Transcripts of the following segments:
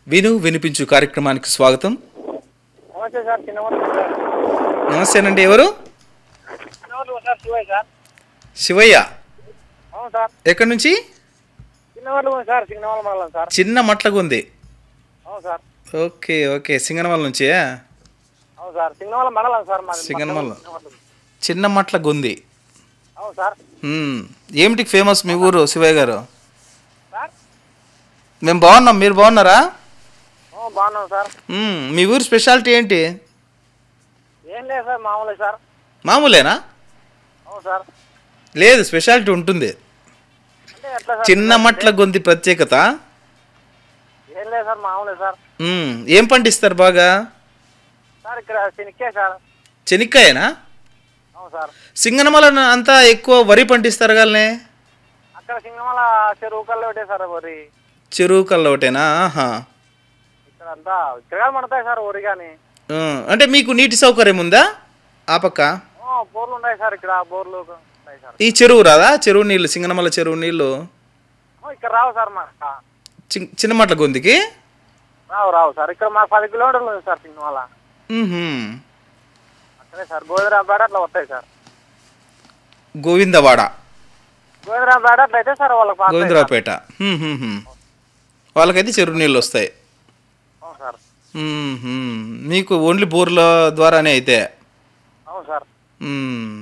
విను వినిపించు కార్యక్రమానికి స్వాగతం నమస్తే సార్ చిన్నవాళ్ళు సార్ నమస్తేనండి ఎవరు చిన్నవాళ్ళు సార్ శివయ్య సార్ శివయ్య అవును సార్ ఎక్కడి నుంచి చిన్నవాళ్ళు సార్ చిన్నవాళ్ళ మండలం సార్ చిన్న మట్లగుంది అవును సార్ ఓకే ఓకే సింగనమల నుంచి అవును సార్ చిన్నవాళ్ళ మండలం సార్ మాది సింగనమల్ల. చిన్నవాళ్ళు. చిన్న మట్లగుంది అవును సార్ మ్మ్. ఏమిటి ఫేమస్ మీ ఊరు శివయ్య గారు సార్ మేము బాగున్నాం మీరు బాగున్నారా ఓ బాగున్నాం సార్ మ్మ్. మీ ఊరు స్పెషాలిటీ ఏంటి ఏం లేదు సార్ మామూలే సార్ మామూలేనా అవును సార్ లేదు స్పెషాలిటీ ఉంటుంది అంటే ఎట్లా సార్ చిన్న మట్ల గొంతి ప్రత్యేకత ఏం లేదు సార్ మామూలే సార్ మ్మ్. ఏం పండిస్తారు బాగా సార్ ఇక్కడ శనిక్కే సార్ చెనిక్కాయనా అవును సార్ సింగనమల అంతా ఎక్కువ వరి పండిస్తారు గాలనే అక్కడ సింగమల చెరువు కళ్ళు ఒకటే సార్ వరి చెరువు కల్ల ఒకటేనా ఆహా. ఇక్కడ అంతా ఇక్కడ పడతాయి సార్ వరి కానీ ఆ, అంటే మీకు నీటి సౌకర్యం ఉందా ఆ పక్క ఓ, బోర్లు ఉన్నాయి సార్ ఇక్కడ బోర్లు ఉన్నాయి సార్ ఈ చెరువు రాదా చెరువు నీళ్ళు సింగనమల చెరువు నీళ్ళు ఓ, ఇక్కడ రావు సార్ మా చి- చిన్నమట్ల గొంతికి రావు రావు సార్ ఇక్కడ మా పది కిలోమీటర్లు ఉంది సార్ సింగమల మ్మ్హ్మ్. అక్కడే సార్ గోవిందరాంపేట అట్లా వస్తాయి సార్ గోవిందవాడ గోవిందరాంపేట అట్లా అయితే సార్ వాళ్ళకి పాస్ అవుతాయి సార్. గోవిందరావుపేట మ్మ్హ్మ్. వాళ్ళకైతే చెరువు నీళ్ళు వస్తాయి అవును సార్ మ్మ్హ్మ్. మీకు ఓన్లీ బోర్ల ద్వారానే అయితే అవును సార్ మ్మ్.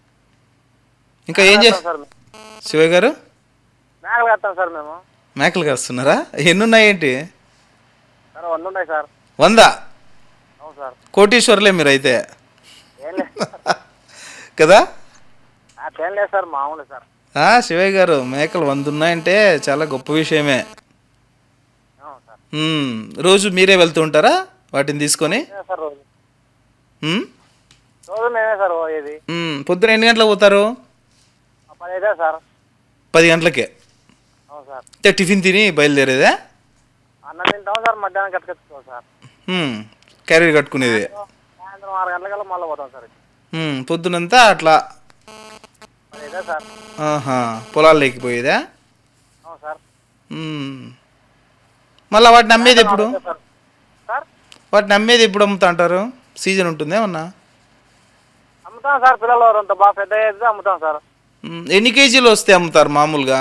ఇంకా ఏం చే కడతాం సార్ మేము. శివయ్య గారు మేకలు కడతాం సార్ మేము మేకలు కాస్తున్నారా ఎన్ని ఉన్నాయేంటి సార్ వంద ఉన్నాయి సార్ వంద అవును సార్ కోటీశ్వర్లే మీరైతే ఏం లేదు కదా అట్లేం లేదు సార్ మామూలు సార్ ఆ, శివయ్య గారు మేకలు వంద ఉన్నాయంటే చాలా గొప్ప విషయమే అవును సార్ మ్మ్. రోజు మీరే వెళ్తూ ఉంటారా వాటిని తీసుకొని మేమే సార్ రోజు మ్మ్? రోజు మేమే సార్ పోయేది మ్మ్. పొద్దున ఎన్ని గంటలకు పోతారు ఆ పది అయితే సార్ పది గంటలకే అవును సార్ అంటే టిఫిన్ తిని బయలుదేరేదా అన్నం తింటాం సార్ మధ్యాహ్నం కట్టుకొచ్చుకోం సార్ మ్మ్. క్యారీ కట్టుకునేది సాయంత్రం ఆరు గంటలకల్లా మళ్ళీ పోతాం సార్ మ్మ్. పొద్దునంతా అట్లా పది అయితే సార్ ఆహా పొలాలు లేకపోయేదా అవును సార్ మ్మ్. మళ్ళీ వాటిని అమ్మేది ఎప్పుడు అంతే సార్ సార్ వాటిని అమ్మేది ఎప్పుడు అమ్ముతా అంటారు సీజన్ ఉంటుంది ఏమన్నా అమ్ముతాం సార్ పిల్లలు అంత బాగా పెద్ద అయితే అమ్ముతాం సార్ మ్మ్. ఎన్ని కేజీలు వస్తే అమ్ముతారు మామూలుగా